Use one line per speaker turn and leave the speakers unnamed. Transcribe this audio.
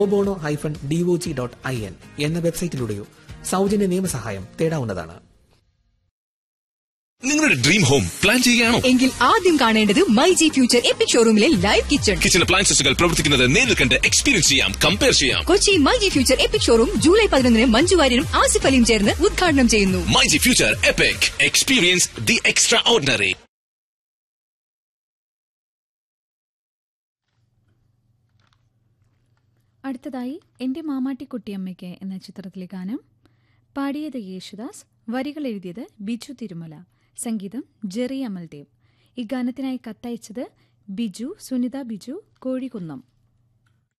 ഓബോണോ hyphen DOG dot I N എന്ന വെബ്സൈറ്റിലൂടെയോ സൗജന്യ നിയമസഹായം തേടാവുന്നതാണ്
നിങ്ങളുടെ ഡ്രീം ഹോം പ്ലാൻ ചെയ്യുകയാണോ
എങ്കിൽ ആദ്യം കാണേണ്ടത് മൈ ജി ഫ്യൂച്ചർ എപ്പിക് ഷോറൂമിലെ ലൈവ് കിച്ചൺ
കിച്ചൺ അപ്ലയൻസസുകൾ പ്രവർത്തിക്കുന്നത് നേരിൽ കണ്ട് എക്സ്പീരിയൻസ് ചെയ്യാം കമ്പയർ ചെയ്യാം
Kochi my G future epic showroom July പതിനൊന്നിന് മഞ്ജു വാര്യരും ആസിഫ് അലിയും ചേർന്ന് ഉദ്ഘാടനം ചെയ്യുന്നു
my G future epic experience the extraordinary
അടുത്തതായി എൻ്റെ മാമാട്ടിക്കുട്ടിയമ്മയ്ക്ക് എന്ന ചിത്രത്തിലെ ഗാനം പാടിയത് യേശുദാസ് വരികൾ എഴുതിയത് ബിജു തിരുമല സംഗീതം ജെറി അമൽദേവ് ഈ ഗാനത്തിനായി കത്തയച്ചത് ബിജു സുനിത ബിജു കോഴിക്കുന്നം